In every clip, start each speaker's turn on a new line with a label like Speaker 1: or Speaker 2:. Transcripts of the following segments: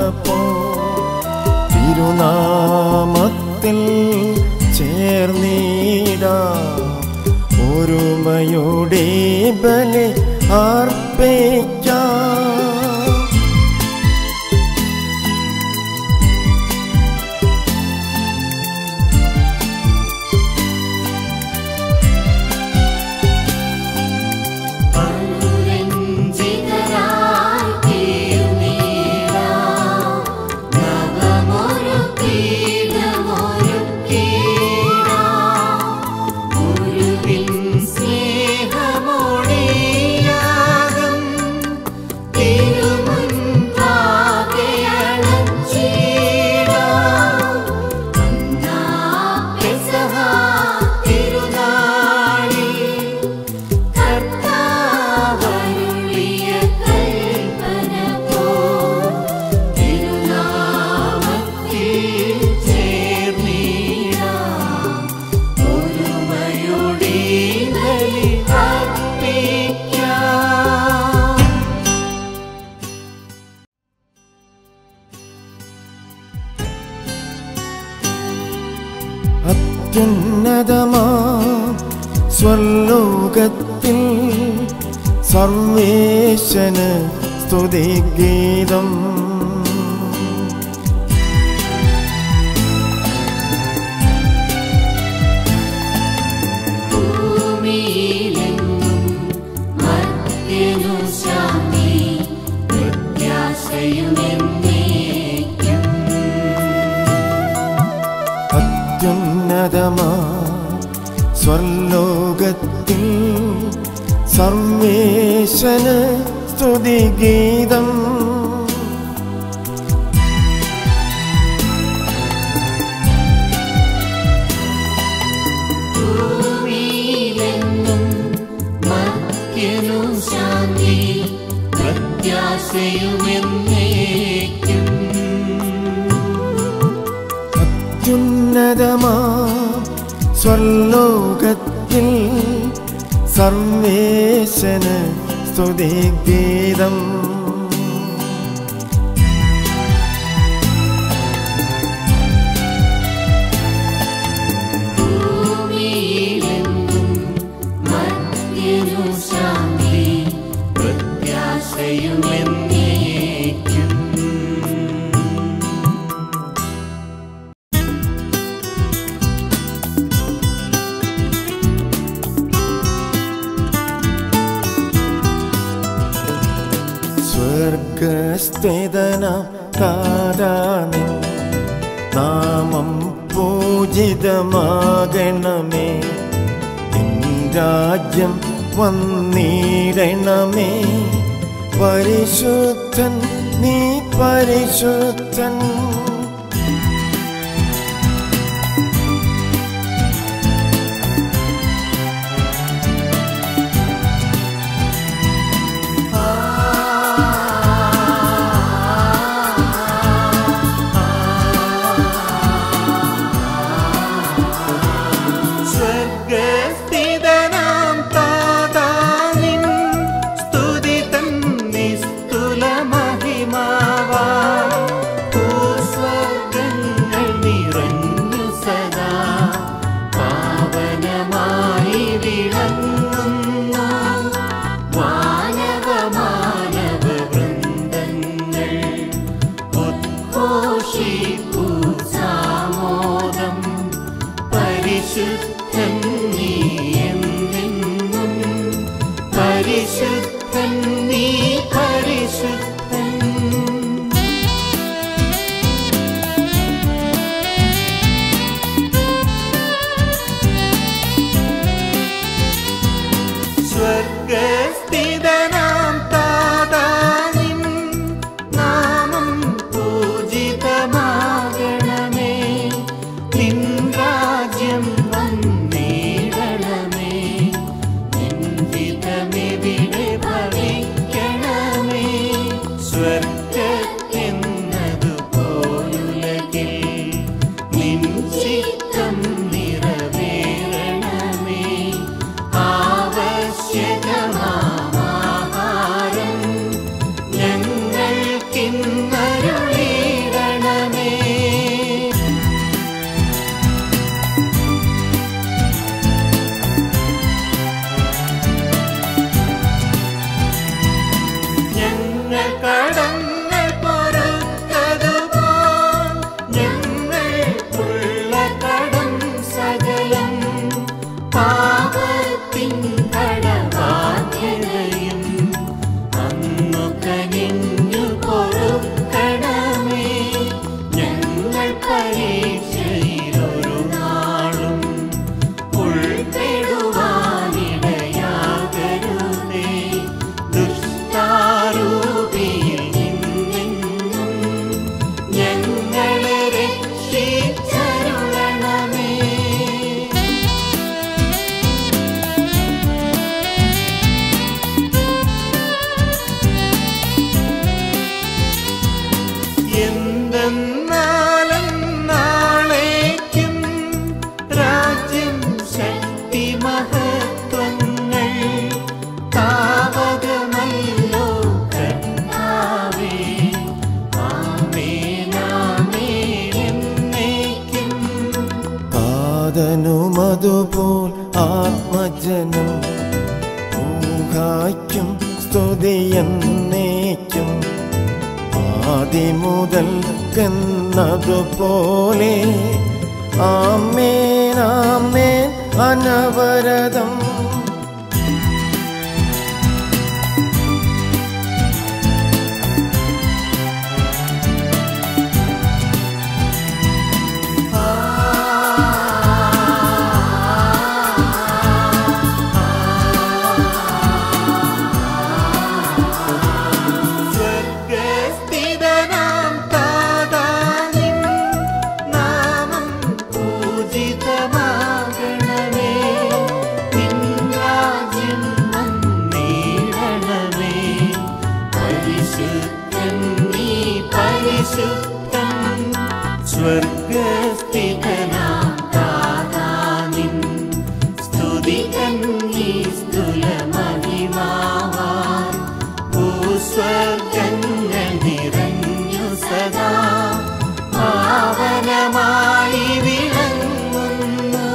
Speaker 1: വന്നപ്പോ തിരുനാമത്തിൽ ചേർന്നീടാ ഒരുമയുടെ ബലി അർപ്പിക്കാം
Speaker 2: അനുരഞ്ജിതരായി തീർന്നീടാം. നവമൊരുക്കിടമൊരുക്കിടാം. ഗുരുവിൻ സ്നേഹമൊഴിയാകും തിരുമുൻപാകെ അണച്ചിടാം. അന്നാ പെസഹ തിരുനാളിൽ കർത്താവരുളിയ കൽപ്പന പോൽ തിരുനാമത്തിൽ ചേർന്നിടാം. ഒരുമയോടെ ബലി അർപ്പിക്കാം.
Speaker 1: അത്യുന്നതമാ സ്വർലോകത്തിൽ സർവേശന് സ്തുതിഗീതം
Speaker 2: ഭൂമിയിലെങ്ങും മർത്യനു ശാന്തി പ്രത്യാശയുമെന്നേക്കും
Speaker 1: അത്യുന്നതമാ സ്വർലോകത്തിൽ സർവേശന് സ്തുതിഗീതം
Speaker 2: ഭൂമിയിലെങ്ങും മർത്യനു ശാന്തി പ്രത്യാശയുമെന്നേക്കും
Speaker 1: അത്യുന്നതമാ സ്വർലോകത്തിൽ സർവേശന് സ്തുതിഗീതം
Speaker 2: ഭൂമിയിലെങ്ങും മർത്യനു ശാന്തി പ്രത്യാശയുമെന്നേക്കും
Speaker 1: സ്വർഗസ്ഥിതന താരാനിൻ നാമം പൂജിതമാകണമേ നിൻ രാജ്യം വന്നിടണമേ പരിശുദ്ധൻ നീ പരിശുദ്ധൻ
Speaker 2: സ്വർഗസ്ഥിതനാം താതാനിൻ സ്തുതി തൻ നിസ്തുല മഹിമാവാൻ ഭൂസ്വർഗങ്ങൾ നിറഞ്ഞു സദാ പാവനമായി വിളങ്ങുന്നു മാനവ വൃന്ദങ്ങൾ ഉദ്ഘോഷിപ്പൂ സാമോദം പരിശുദ്ധൻ നീ എന്നെന്നും പരിശുദ്ധൻ നീ പരിശുദ്ധൻ സ്വർഗസ്ഥിതനാം താതാനിൻ നാമം പൂജിതമാകണമേ നിൻ രാജ്യം വന്നിടണമേ നിൻ ഹിതമെവിടെ ഭവിക്കണമേ
Speaker 1: അതുപോൽ ആത്മജനം ഊഹായ്ക്കും സ്തുതിയെന്നേക്കും ആദിമുതൽ കന്നതുപോലെ ആമേൻ ആമേൻ അനവരതം
Speaker 2: സ്വർഗസ്ഥിതനാം താതാനിൻ നാമം പൂജിതമാകണമേ നിൻ രാജ്യം വന്നിടണമേ പരിശുദ്ധൻ നീ പരിശുദ്ധൻ സ്വർഗസ്ഥിതനാം താതാനിൻ സ്തുതികൻ നീ സ്തുലമഹിമാവാൻ ഭൂസ്വർഗങ്ങൾ നിറഞ്ഞു സദാ പാവനമായി വിളങ്ങുന്നു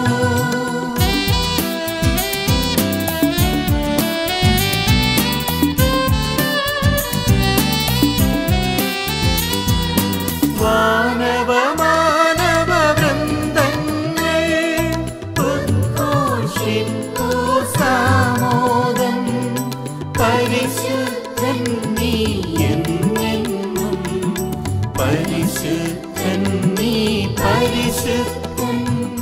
Speaker 2: വാനവ മാനവ വൃന്ദങ്ങൾ ഉദ്ഘോഷിപ്പൂ സാമോദം പരിശുദ്ധൻ നീ എന്നെന്നും പരിശുദ്ധൻ നീ പരിശുദ്ധൻ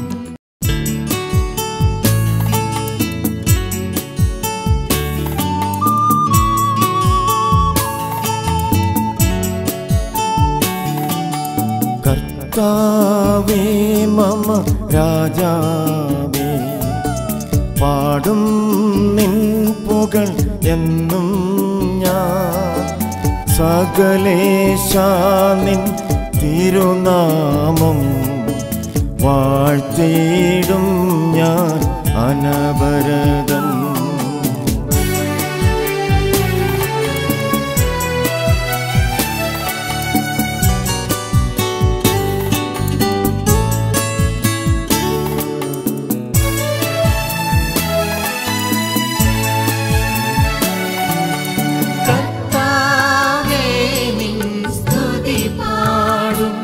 Speaker 1: കർത്താവേ മമ രാജാവേ പാടും നിൻ പുകൾ എന്നും ഞാൻ സകലേശാ നിൻ തിരുനാമം വാഴ്ത്തിയിടും ഞാൻ അനവരതം
Speaker 2: കർത്താവേ നിൻ സ്തുതി പാടും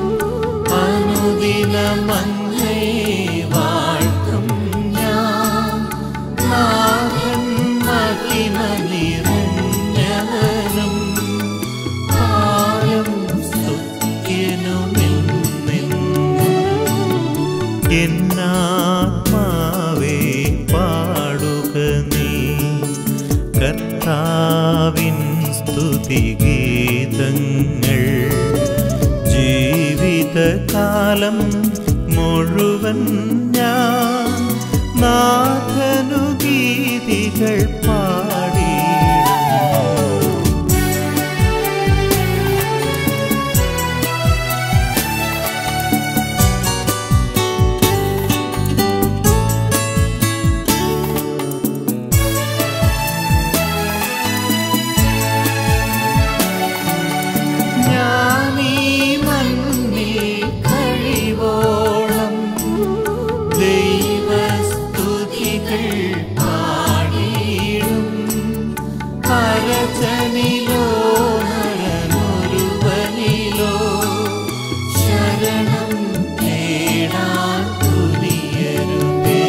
Speaker 2: അനുദിനമങ്ങേ വാഴ്ത്തും ഞാൻ നാഥൻ മഹിമ നിറഞ്ഞവനും കാലം സ്തുത്യനുമെന്നും എന്നാത്മാവേ പാടുക നീ കർത്താവിൻ സ്തുതിഗീതങ്ങൾ ജീവിതകാലം മുഴുവൻ ഞാൻ നാഥനു ഗീതികൾ പാടിയിടും ഞാനീ മണ്ണിൽ കഴിവോളം ദൈവസ്തുതികൾ പാടിയിടും പരചനിലോ നരനൊരുവനിലോ ശരണം തേടാൻ തുനിയരുതേ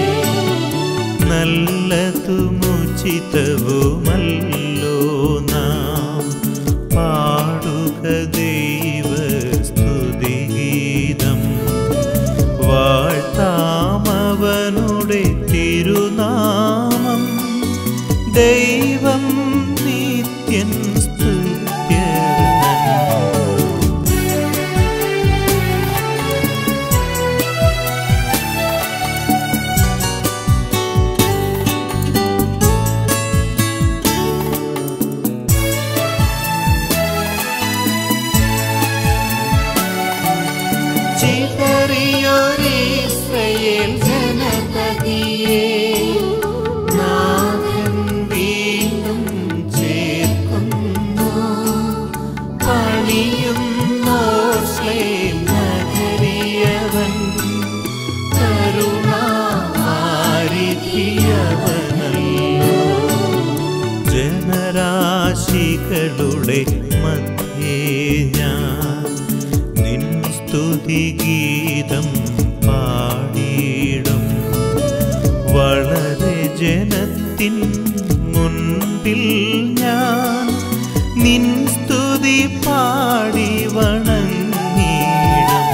Speaker 2: നല്ലതുമുചിതവുമല്ലോ നാം പാടുക ദൈവ സ്തുതിഗീതം വാഴ്ത്താമവനുടെ തിരുനാമം ദൈവം നിത്യൻ സ്തുത്യർഹൻ ചിതറിയൊരീശ്രയേൽ ജനതതിയെ നാഥൻ വീണ്ടും ചേർക്കുന്നു പണിയുന്നോർ നഗരിയവൻ കരുണാ മക്കളുടെ മധ്യേ ഞാൻ നിൻ സ്തുതിഗീതം പാടിയിടും വളരെ ജനത്തിൻ മുൻപിൽ ഞാൻ നിൻ സ്തുതി പാടി വണങ്ങിയിടും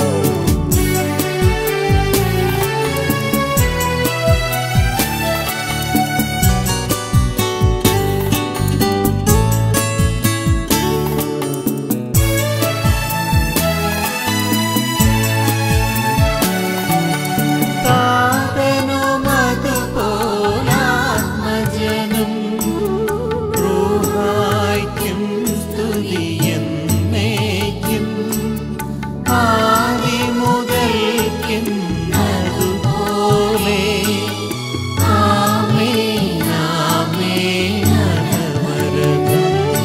Speaker 2: താതനുമതുപോലാത്മജനും റൂഹായ്ക്കും സ്തുതിയെന്നേക്കും ആദിമുതൽക്കും അതുപോലെ ആമേൻ ആമേൻ അനവരതം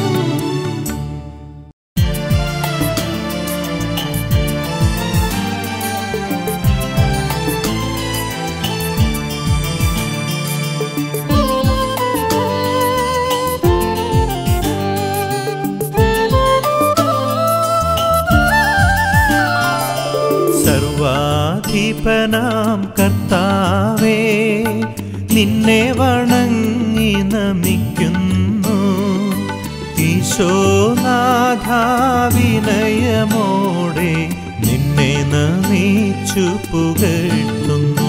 Speaker 2: സർവാധിപനാം കർത്താവേ നിന്നെ വണങ്ങി നമിക്കുന്നു ഈശോനാഥാവിനയമോടെ നിന്നെ നമിച്ചു പുകഴ്ത്തുന്നു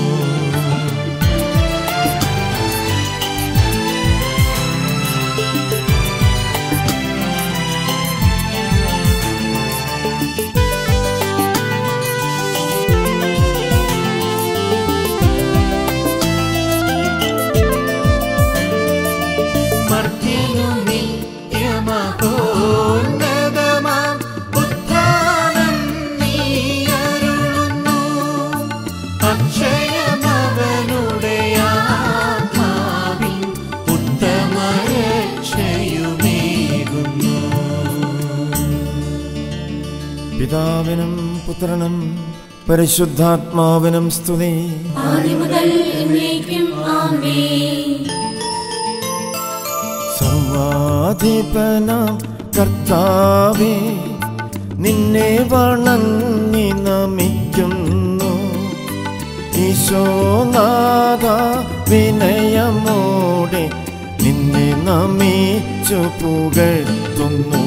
Speaker 2: മർത്യനു നിത്യമഹോന്നതമാം ഉത്ഥാനം നീ അരുളുന്നു. അക്ഷയമവനുടെ ആത്മാവിൻ ഉത്തമരക്ഷയുമേകുന്നു
Speaker 1: പിതാവിനും പുത്രനും പരിശുദ്ധാത്മാവിനും സ്തുതി
Speaker 3: ആദിമുതൽ എന്നേക്കും ആമേൻ
Speaker 1: സർവാധിപനാം കർത്താവേ നിന്നെ വണങ്ങി നമിക്കുന്നു ഈശോനാഥ വിനയമോടെ നിന്നെ നമിച്ചു പുകഴ്ത്തുന്നു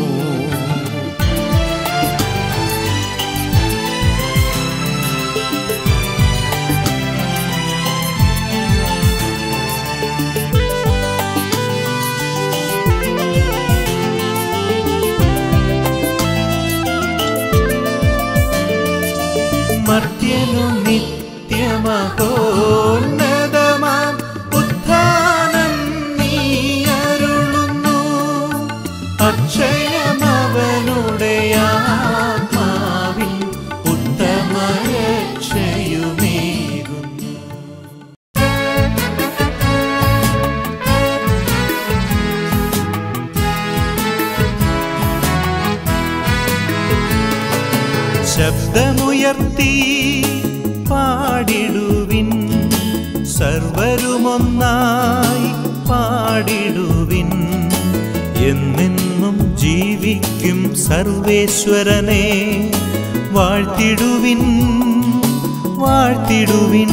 Speaker 2: മർത്യനു നിത്യമഹോന്നതമാം ഉത്ഥാനം നീ അരുളുന്നു. അക്ഷയമവനുടെ ആത്മാവിൻ ഉത്തമരക്ഷയുമേകുന്നു ശബ്ദമുയർത്തി പാടിടുവിൻ സർവരുമൊന്നായി പാടിടുവിൻ എന്നെന്നും ജീവിക്കും സർവേശ്വരനെ വാഴ്ത്തിടുവിൻ വാഴ്ത്തിടുവിൻ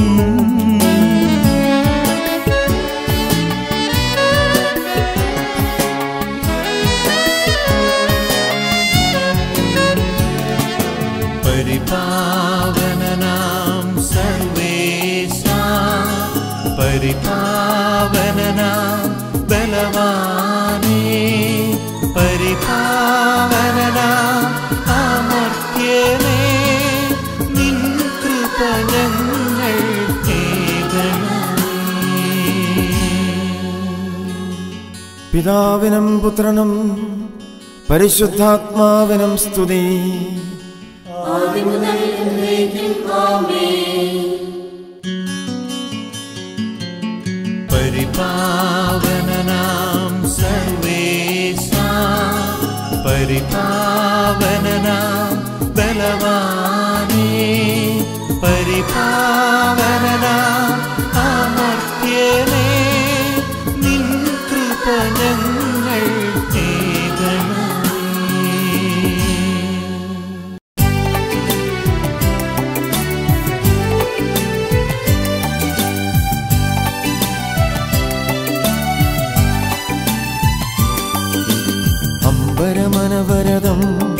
Speaker 2: പരിപാവനനാം സർവേശ പരിപാവനനാം ബലവാനേ പരിപാവനനാം അമർത്യനേ നിൻ കൃപ ഞങ്ങൾ
Speaker 1: പിതാവിനും പുത്രനും പരിശുദ്ധാത്മാവിനും സ്തുതി
Speaker 3: ആദിമുതൽ എന്നേക്കും ആമേൻ
Speaker 2: പരിപാവനനാം സർവേശ പരിപാവനനാം ബലവാനേ പരിപാവനനാം അമർത്യനേ നിൻ കൃപ ഞങ്ങൾ കേൾക്കണം
Speaker 1: ജ്ഞാനവരദം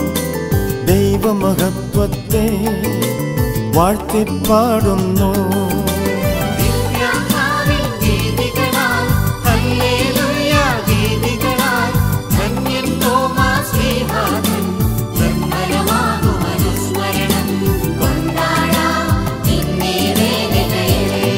Speaker 1: ദൈവമഹത്വത്തെ വാഴ്ത്തിപ്പാടുന്നു
Speaker 2: ദിവ്യാത്മാവിൻ ഗീതികളാൽ, ഹല്ലേലൂയ ഗീതികളാൽ, ധന്യൻ തോമാസ് ശ്ലീഹാതൻ, നിർമ്മലമാകും അനുസ്മരണം കൊണ്ടാടാം നിന്നെ വേദികയിൽ.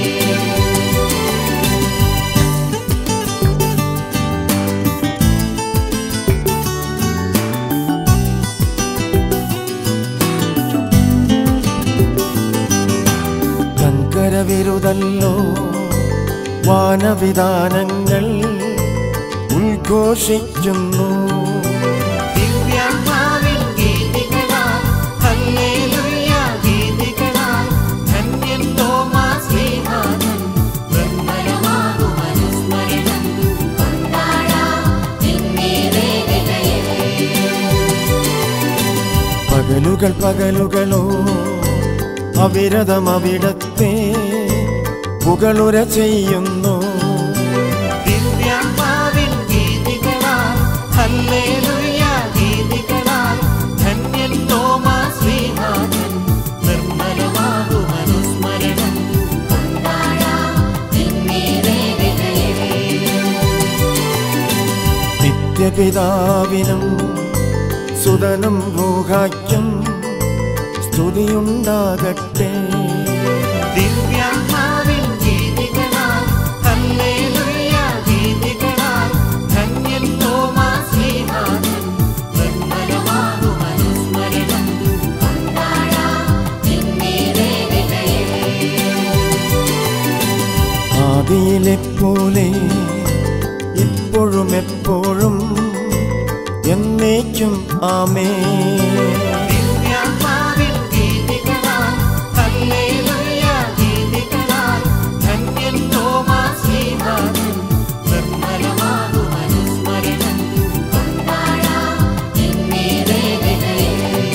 Speaker 1: കങ്കരവിരുതല്ലോ വാനവിധാനങ്ങൾ ഉദ്ഘോഷിക്കുന്നു
Speaker 2: ദിവ്യാത്മാവിൻ ഗീതികളാൽ, ഹല്ലേലൂയ ഗീതികളാൽ, ധന്യൻ തോമാസ് ശ്ലീഹാതൻ, നിർമ്മലമാകും അനുസ്മരണം കൊണ്ടാടാം നിന്നെ വേദികയിൽ.
Speaker 1: പകലുകൾ പകലുകളോ അവിരതം അവിടത്തെ പുകളുര ചെയ്യുന്നു
Speaker 2: ദിവ്യാത്മാവിൻ ഗീതികളാൽ, ഹല്ലേലൂയ ഗീതികളാൽ, ധന്യൻ തോമാസ് ശ്ലീഹാതൻ, നിർമ്മലമാകും അനുസ്മരണം കൊണ്ടാടാം നിന്നെ വേദികയിൽ.
Speaker 1: നിത്യപിതാവിനും സുതനും ഭൂഹായ്ക്കും സ്തുതിയുണ്ടാകട്ടെ
Speaker 2: ദിവ്യാത്മാവിൻ ഗീതികളാൽ, ഹല്ലേലൂയ ഗീതികളാൽ, ധന്യൻ തോമാസ് ശ്ലീഹാതൻ, നിർമ്മലമാകും അനുസ്മരണം കൊണ്ടാടാം നിന്നെ വേദികയിൽ.
Speaker 1: ആദിയിലെപ്പോലെ ഇപ്പോഴും എപ്പോഴും എന്നേക്കും ആമേ
Speaker 2: ദിവ്യാത്മാവിൻ ഗീതികളാൽ, ഹല്ലേലൂയ ഗീതികളാൽ, ധന്യൻ തോമാസ് ശ്ലീഹാതൻ, നിർമ്മലമാകും അനുസ്മരണം കൊണ്ടാടാം നിന്നെ വേദികയിൽ.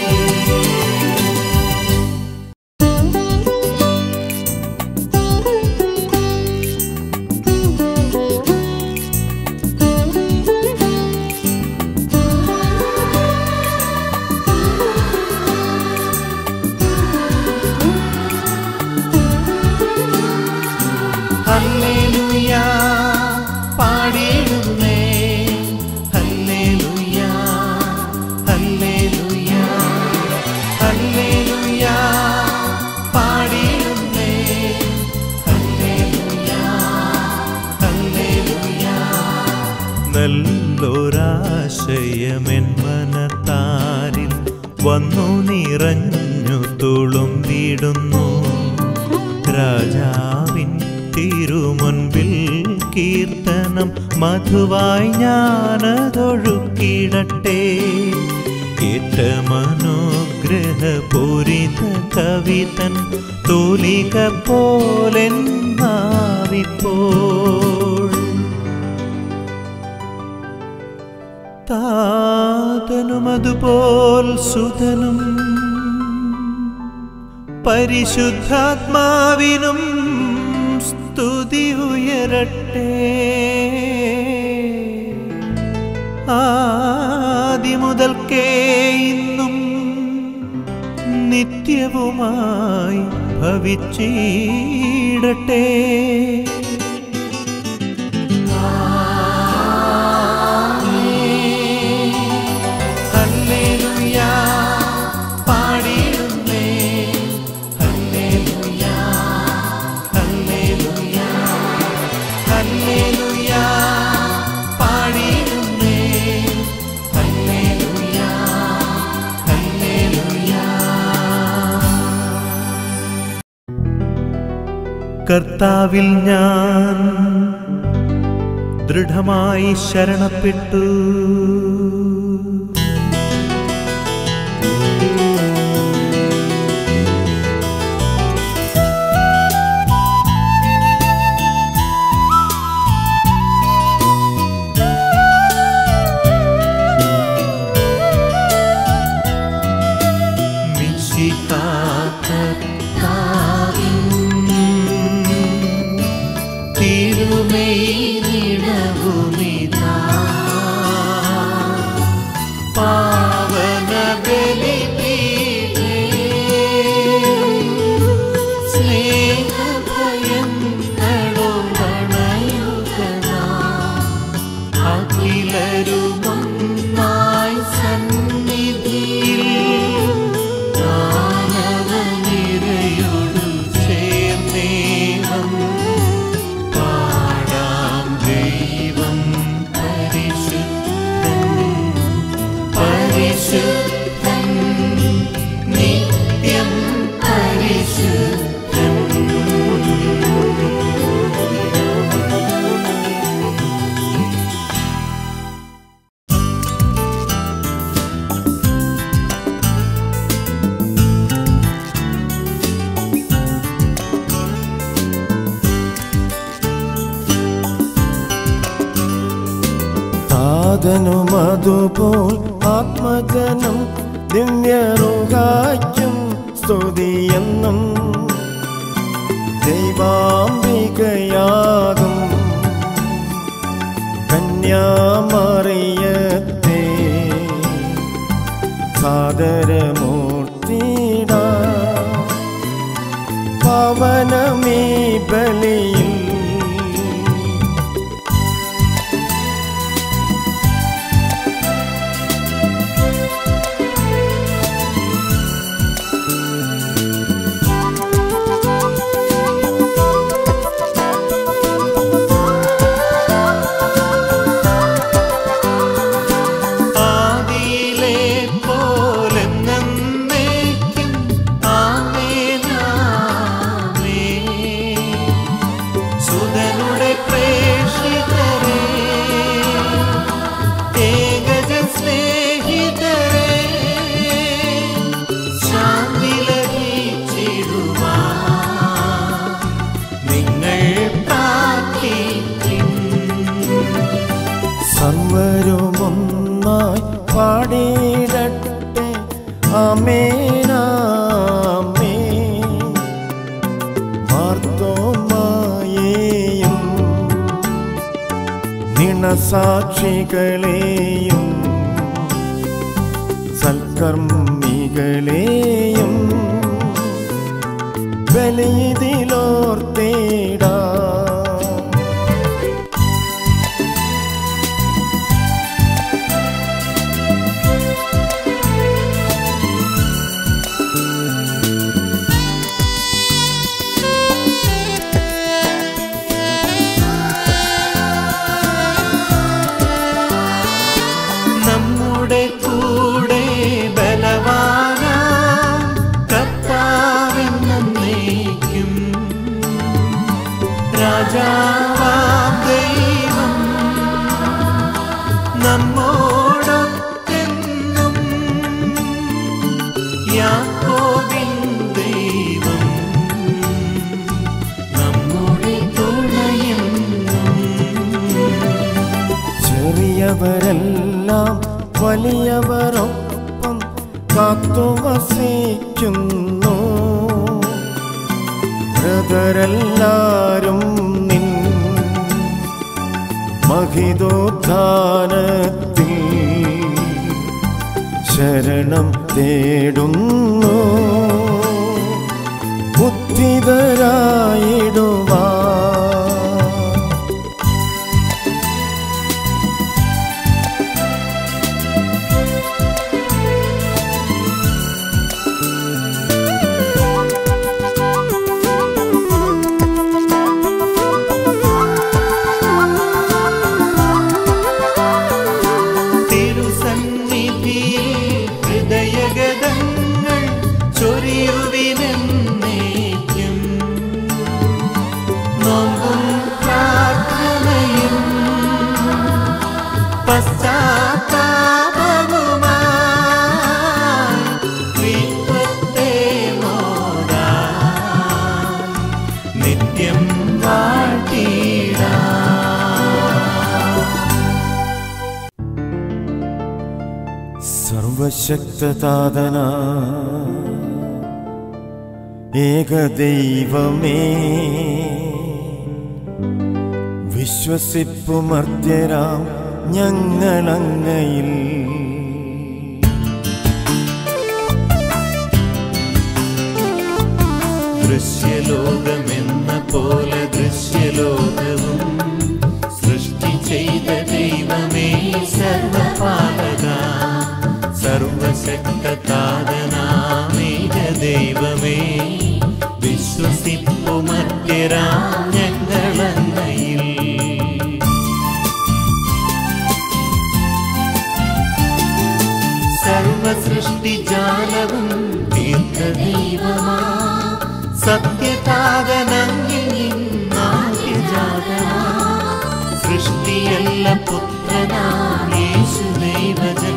Speaker 2: ഹല്ലേലൂയ പാടിയിടുന്നേ ഹല്ലേലൂയ ഹല്ലേലൂയ ഹല്ലേലൂയ പാടിയിടുന്നേ ഹല്ലേലൂയ ഹല്ലേലൂയ നല്ലൊരാശയമെൻ മനത്താരിൽ വന്നു നിറഞ്ഞു തുളുമ്പിടുന്നു രാജാവിൻ തിരുമുൻപിൽ കീർത്തനം മധുവായി ഞാനതൊഴുക്കിടട്ടെ ഏറ്റമനുഗ്രഹപൂരിത കവിതൻ തോലിക പോലെൻ നാവിപ്പോൾ താതനും അതുപോൽ സുതനും പരിശുദ്ധാത്മാവിനും സ്തുതി ഉയരട്ടെ ആദിമുതൽക്കേ ഇന്നും നിത്യവുമായി ഭവിച്ചിടട്ടെ ഹല്ലേലൂയ പാടിയിടുന്നേ ഹല്ലേലൂയ ഹല്ലേലൂയ ഹല്ലേലൂയ പാടിയിടുന്നേ ഹല്ലേലൂയ ഹല്ലേലൂയ കർത്താവിൽ ഞാൻ ദൃഢമായി ശരണപ്പെട്ടു തിരുമൈ
Speaker 1: താതനും അതുപോൽ ആത്മജനം ദിവ്യറുകായ്ക്കും സ്തുതിയെന്നും ദൈവാംബികയാകും കന്യാമറിയത്തെ സാദരമൂർത്തിട പവനമീ ബലിയിൽ
Speaker 2: ആദിയിലെ പോലെന്നേക്കും ആമേനാമേ. സുതനുടെ പ്രേക്ഷിതരെ ഏകജ സ്നേഹിതരെ ശാന്തി ലഭിച്ചിടുവാൻ നിങ്ങൾ പ്രാർത്ഥിക്കും
Speaker 1: സർവരുമൊന്നായി പാടിയിടട്ടെ അമേനാമേ മാർത്തോമായേയും നിണസാക്ഷികളെയും സൽക്കർമ്മികളെയും ബലിതിലോർത്തേടാ
Speaker 2: നമ്മുടെ കൂടെ ബലവാന കർത്താവെന്നേക്കും രാജാവാം ദൈവം നമ്മോടൊത്തെന്നും യാക്കോബിൻ ദൈവം നമ്മുടെ തുണയെന്നും
Speaker 1: ചെറിയവരെല്ലാം വലിയവരൊപ്പം കാത്തുവസിക്കുന്നു ബ്രദരെല്ലാരും നിൻ മഹിതോത്ഥാനത്തിൽ ശരണം തേടുന്നു ബുദ്ധിതരായിടുവാ
Speaker 2: തിരുസന്നിധിയിൽ ഹൃദയഗതങ്ങൾ ചൊരിയുവിനെന്നേക്കും നോമ്പും പ്രാർത്ഥനയും പശ്ചാത്താപവുമായി ദൈവത്തെ മോദാൻ നിത്യം വാഴ്ത്തിടാം
Speaker 1: സർവശക്തതാതന ഏകദൈവമേ വിശ്വസിപ്പുമർദ്യരാം ഞങ്ങളങ്ങയിൽ
Speaker 2: ദൃശ്യലോകമെന്ന പോലെ ദൃശ്യലോകവും സൃഷ്ടി ചെയ്ത ദൈവമേ സർവപാലക സർവശക്തതാതനാമേക ദൈവമേ വിശ്വസിപ്പുമത്യരാം ഞങ്ങളങ്ങയിൽ സർവസൃഷ്ടിജാലവും തീർത്ത ദൈവമാ സത്യതാതനങ്ങിൽ നിന്നാദ്യജാതമാ സൃഷ്ടിയല്ല പുത്രനാം യേശു ദൈവജൻ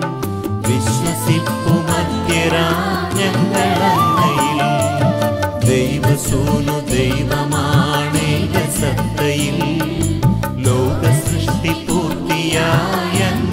Speaker 2: വിശ്വസിപ്പുമത്യരാം ഞങ്ങളങ്ങയിൽ ദൈവസൂനു ദൈവമാണേക സത്തയിൽ ലോക സൃഷ്ടി പൂർത്തിയായ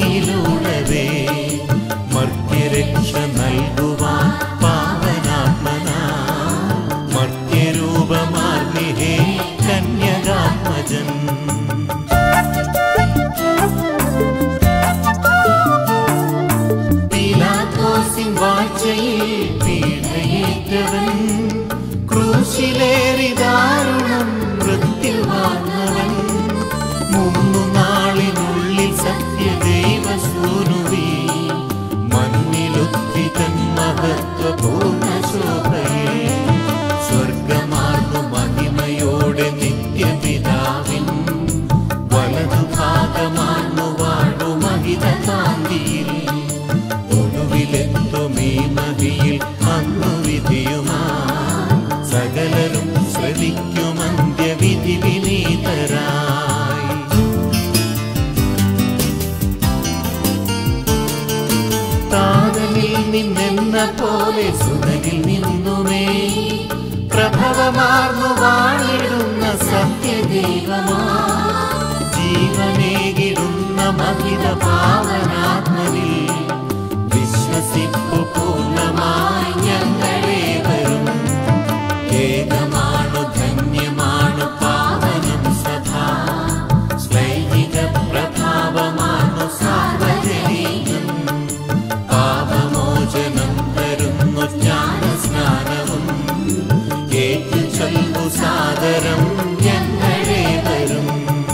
Speaker 2: പീലാത്തോസിൻ വാഴ്ചയിൽ പീഡയേറ്റവൻ ക്രൂശിലേറി ദാരുണം മൃത്യുവാങ്ങവൻ മൂന്നു നാളിനുള്ളിൽ സത്യദൈവസൂനുവി മണ്ണിലുത്തിതൻ മഹത്വപൂർണ്ണ ശോഭയെ സ്വർഗമാർന്നു മഹിമയോടെ നിത്യപിതാവിൻ വലതുഭാഗമാർന്നു വാഴു മഹിത കാന്തിയിൽ ഒടുവിലെത്തുമീ മതിയിൽ അന്നു വിധിയുമാ സകലരും ശ്രവിക്കും അന്ത്യവിധി വിനീതരായി താതനിൽ നിന്നെന്ന പോലെ സുതനിൽ നിന്നുമേ പ്രഭവമാർന്നു വാണിടുന്ന സത്യദൈവമാ ജീവനേകിടുന്ന മഹിത പാവനാത്മനിൽ വിശ്വസിപ്പു പൂർണ്ണമായി ഞങ്ങളെ വരും ഏകമാണു ധന്യമാണു പാവനം സദാ ശ്ലൈഹിക പ്രഭാവമാണു സാർവജനീയം പാപമോചനം തരുന്നു ജ്ഞാനസ്നാനവും ഏറ്റു ചൊല്ലു സാദരം ഞങ്ങളെ വരും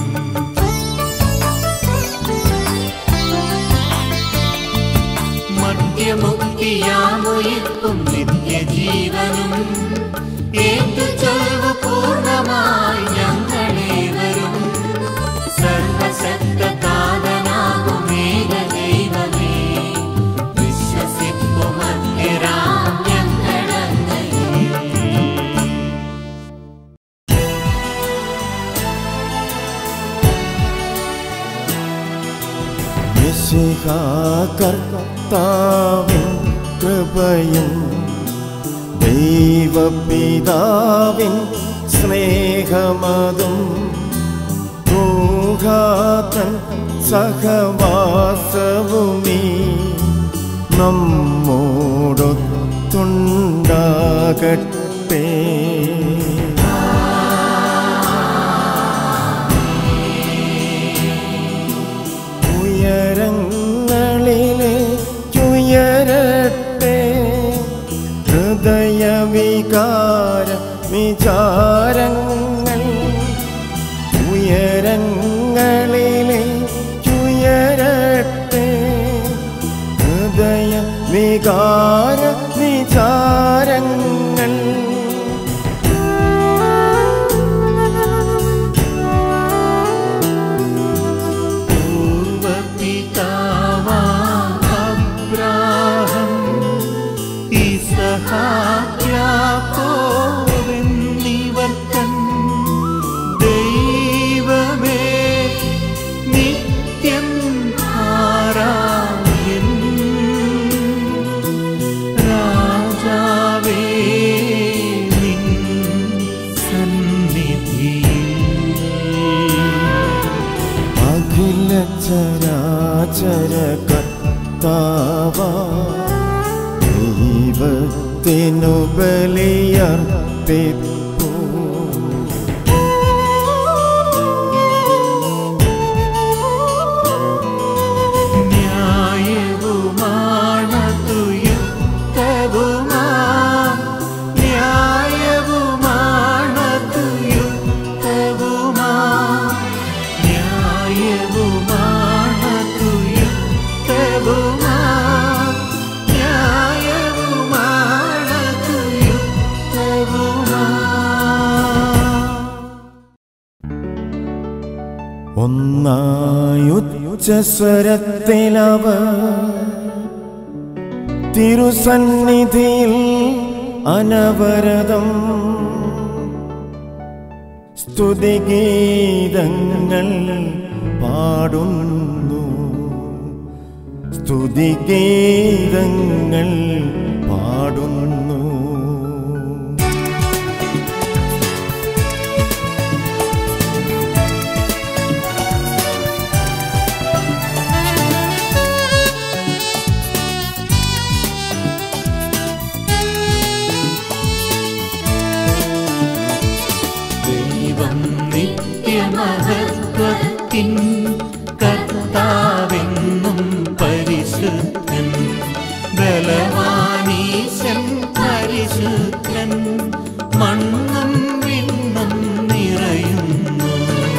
Speaker 2: മധ്യമുക്തിയാമുയിർക്കും നിത്യജീവനും ഏറ്റു ചൊല്ലു പൂർണ്ണമായി ഞങ്ങളെ വരും സർവശക്തനാകും ഏകദൈവമേ വിശ്വസിപ്പു മധ്യരാം ഞങ്ങളങ്ങയിൽ
Speaker 1: കർത്താവിൻ കൃപയും ദൈവപിതാവിൻ സ്നേഹമതും ൂഹാതൻ സഹവാസവുമീ നമ്മോടൊത്തുണ്ടാകട്ടെ ഉയരങ്ങളിലേക്കുയരട്ടെ ഹൃദയവികാര വിചാരങ്ങൾ ഉയരങ്ങളിലേക്കുയരട്ടെ ഹൃദയ വികാര വിചാരങ്ങൾ
Speaker 2: പൂർവപിതാവാബ്രാഹം ഇസഹാക്യാക്കോവെന്നിവർക്കൻ ദൈവമേ നിത്യം ആരാധ്യൻ രാജാവേ നിൻ സന്നിധിയിൽ
Speaker 1: അഖില ചരാചര കർത്താവ ദൈവത്തിനു ബലിയർപ്പിപ്പൂ
Speaker 2: ന്യായവുമാണതു യുക്തവുമാ ന്യായവുമാണതു യുക്തവുമാ ന്യായവുമാണതു യുക്തവുമാ ന്യായവുമാണതു യുക്തവുമാ
Speaker 1: ഒന്നായുച്ചസ്വരത്തിലവ തിരുസന്നിധിയിൽ അനവരതം സ്തുതിഗീതങ്ങൾ പാടുന്നു സ്തുതിഗീതങ്ങൾ പാടുന്നു
Speaker 2: ദൈവം നിത്യമഹോന്നതൻ മഹത്വത്തിൻ കർത്താവെന്നും പരിശുദ്ധൻ ബലവാനീശൻ പരിശുദ്ധൻ മണ്ണും വിണ്ണും നിറയുന്നു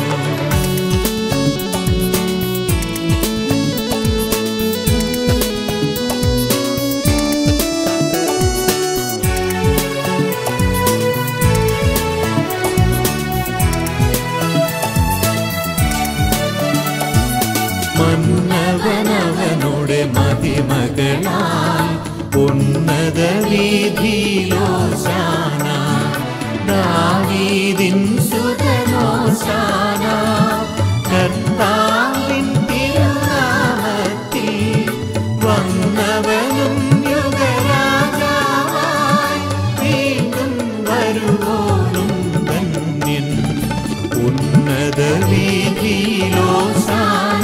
Speaker 2: മന്നവനവനുടെ മതിമകളാൽ ഉന്നത വീതിയിലോശാന ദാവീദിൻ സുതനോശാന കർത്താവിൻ തിരുനാമത്തിൽ വന്നവനും യുഗരാജാവായി വീണ്ടും വരുവോനും ധന്യൻ ഉന്നത വീതിയിലോശാന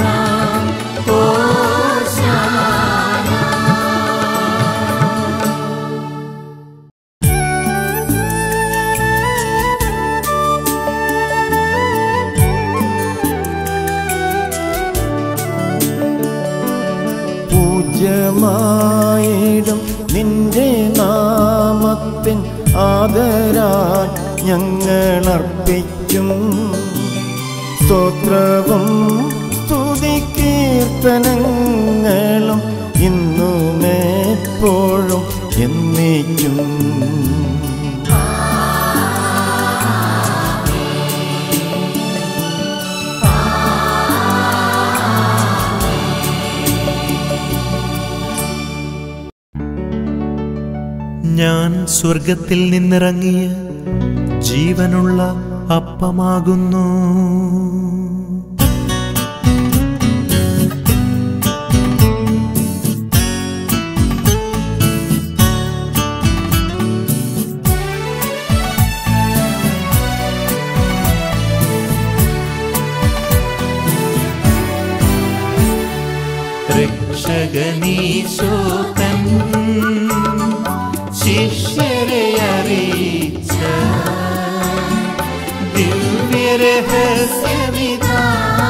Speaker 1: പൂജ്യമായിടും നിന്റെ നാമത്തിൻ ആദരാൽ ഞങ്ങളർപ്പിക്കും സ്തോത്രവും സ്തുതികീർത്തനങ്ങളും ഇന്നും എപ്പോഴും എന്നേക്കും
Speaker 4: ഞാൻ സ്വർഗത്തിൽ നിന്നിറങ്ങിയ ജീവനുള്ള അപ്പമാകുന്നു
Speaker 2: രക്ഷകനീശോകൻ ശിഷ്യരെ അറിയിച്ച ദിവ്യരഹസ്യമിതാ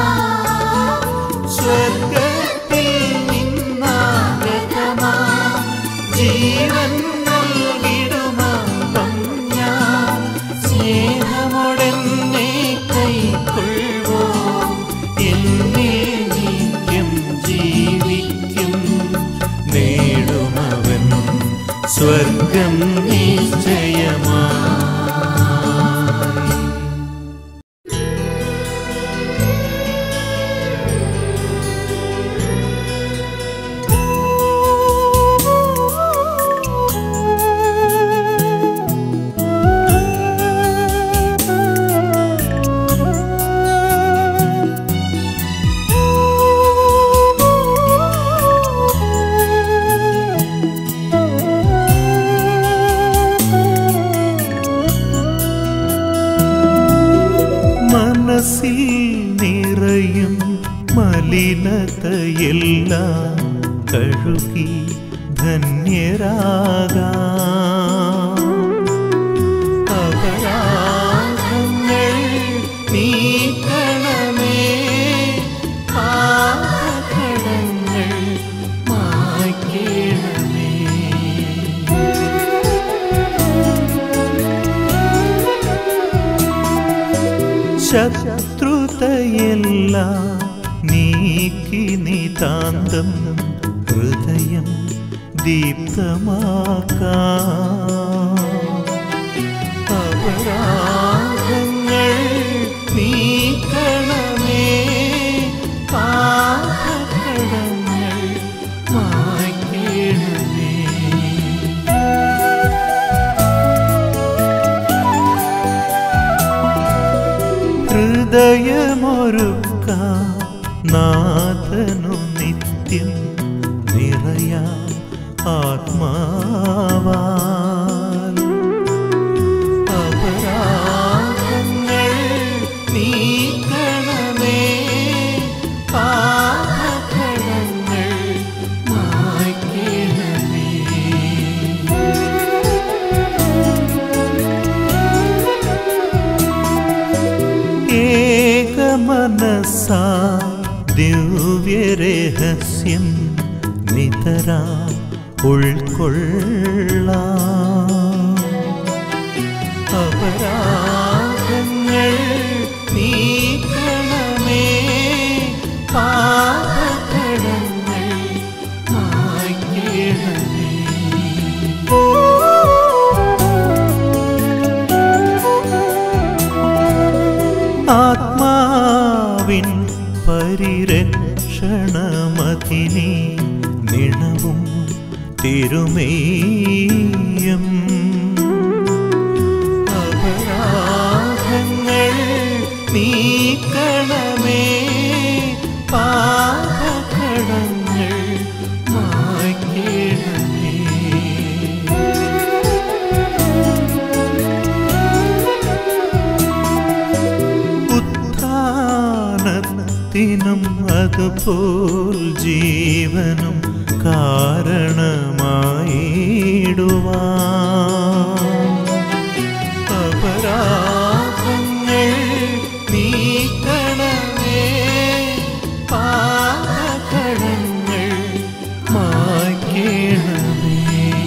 Speaker 2: സ്വർഗത്തിൽ നിന്നാഗതമാ ജീവൻ നൽകിടുമാപ്പം ഞാൻ സ്നേഹമോടെന്നെ കൈക്കൊള്ളുവോ എന്നെ നിത്യം ജീവിക്കും നേടുമവൻ സ്വർഗം നിശ്ചയമാ
Speaker 4: മനസ്സിൽ നിറയും മലിനതയെല്ലാം കഴുകി ധന്യരാകാം
Speaker 2: അപരാധങ്ങൾ നീക്കണമേ പാപകടങ്ങൾ മായ്ക്കണമേ
Speaker 4: ശത്രുതയെല്ലാം നീക്കി നിതാന്തം ഹൃദയം ദീപ്തമാക്കാം
Speaker 2: അപരാധങ്ങൾ നീക്കണമേ പാപകടങ്ങൾ മായ്ക്കണമേ
Speaker 4: ഹൃദയമൊരുക്ക നാഥനു നിത്യം നിറയാം ആത്മാവാൽ
Speaker 2: അപരാധങ്ങൾ നീക്കണമേ പാപകടങ്ങൾ മായ്ക്കണമേ
Speaker 4: ഏക മനസ്സാ ദിവ്യരഹസ്യം നിതരാ ഉൾക്കൊള്ളാം അപരാധങ്ങൾ നീക്കണമേ പാപകടങ്ങൾ മായ്ക്കണമേ ആത്മാവിൻ പരിരക്ഷണമതിനെ നിണവും തിരുമേയം അപരാധങ്ങൾ നീക്കണമേ പാപകടങ്ങൾ മായ്ക്കണമേ ഉത്ഥാനത്തിനും അതുപോൽ ജീവനും കാരണമായിടുവാൻ അപരാധങ്ങൾ നീക്കണമേ പാപകടങ്ങൾ മായ്ക്കണമേ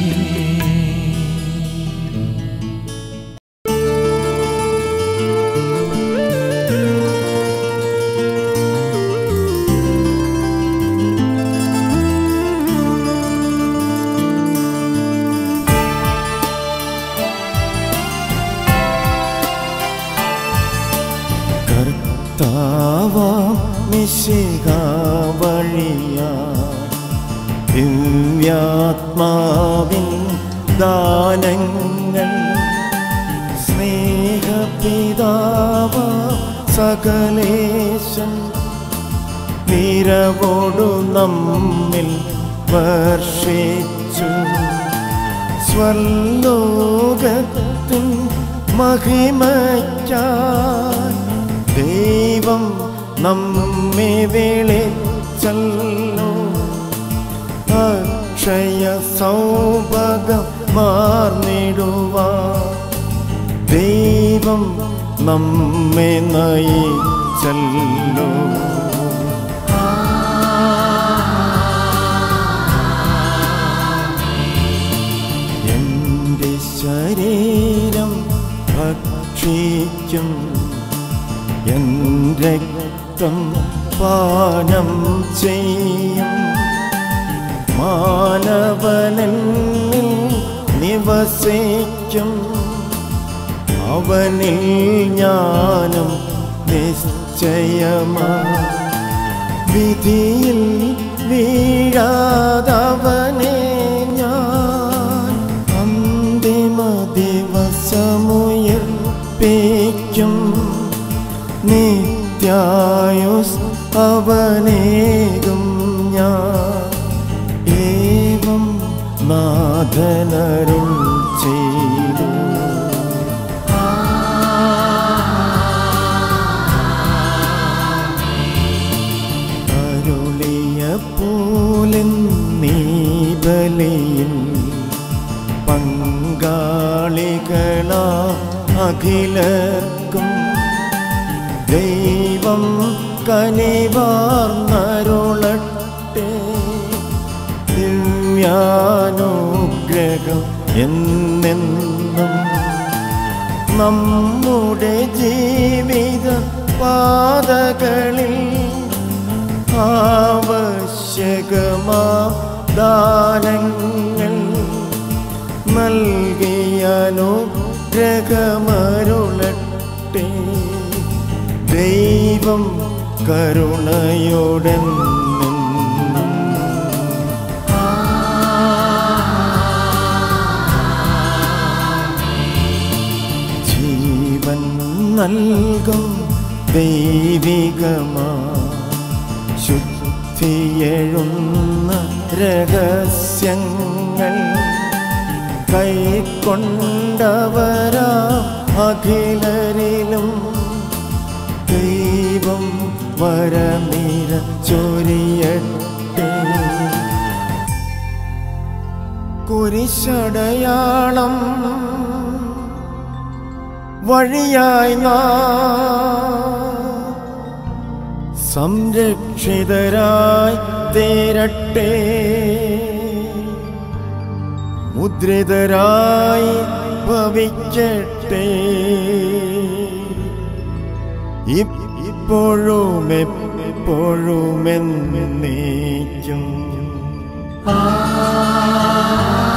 Speaker 1: കർത്താവാം മിശിക വഴിയാ ദിവ്യാത്മാവിൻ ദാനങ്ങൾ സ്നേഹപിതാവ സകലേശൻ നിരവോടു നമ്മിൽ വർഷിച്ചു സ്വർലോകത്തിൻ മഹിമയ്ക്കായി ദൈവം നമ്മെ വിളിച്ചല്ലോ അക്ഷയ സൗഭകം മാർന്നിടുവാൻ ദൈവം നമ്മെ നയിച്ചല്ലോ എൻ്റെ ശരീരം ഭക്ഷിക്കും എൻ രക്തം പാനം ചെയ്യും മാനവനിൽ നിവസിക്കും അവനിൽ ഞാനും നിശ്ചയമാ വിധിയിൽ വീഴാതവനെ ഞാൻ അന്തിമ ദിവസമുയർപ്പിക്കും നിത്യായുസ് അവനേകും ഞാൻ ഏവം നാഥനരുൾ ചെയ്തു അരുളിയ പോലൻ നീ ബലിയിൽ പങ്കാളികളാ അഖിലർക്കും ദൈവം കനിവാർന്നരുളട്ടെ ദിവ്യാനുഗ്രഹം എന്നെന്നും നമ്മുടെ ജീവിത പാതകളിൽ ആവശ്യകമാ ദാനങ്ങൾ നൽകിയനുഗ്രഹമരുളട്ടെ ദൈവം കരുണയോടെ ജീവൻ നൽകും ദൈവികമാ ശുദ്ധിയെഴുന്ന രഹസ്യങ്ങൾ കൈക്കൊണ്ടവരാ അഖിലരിലും ദൈവം വരനിര ചൊരിയട്ടെ കുരിശടയാളം വഴിയായി നാം സംരക്ഷിതരായി തീരട്ടെ മുദ്രിതരായി ഭവിക്കട്ടെ ഇപ്പോഴും എപ്പോഴും എന്നേക്കും
Speaker 3: ആമേൻ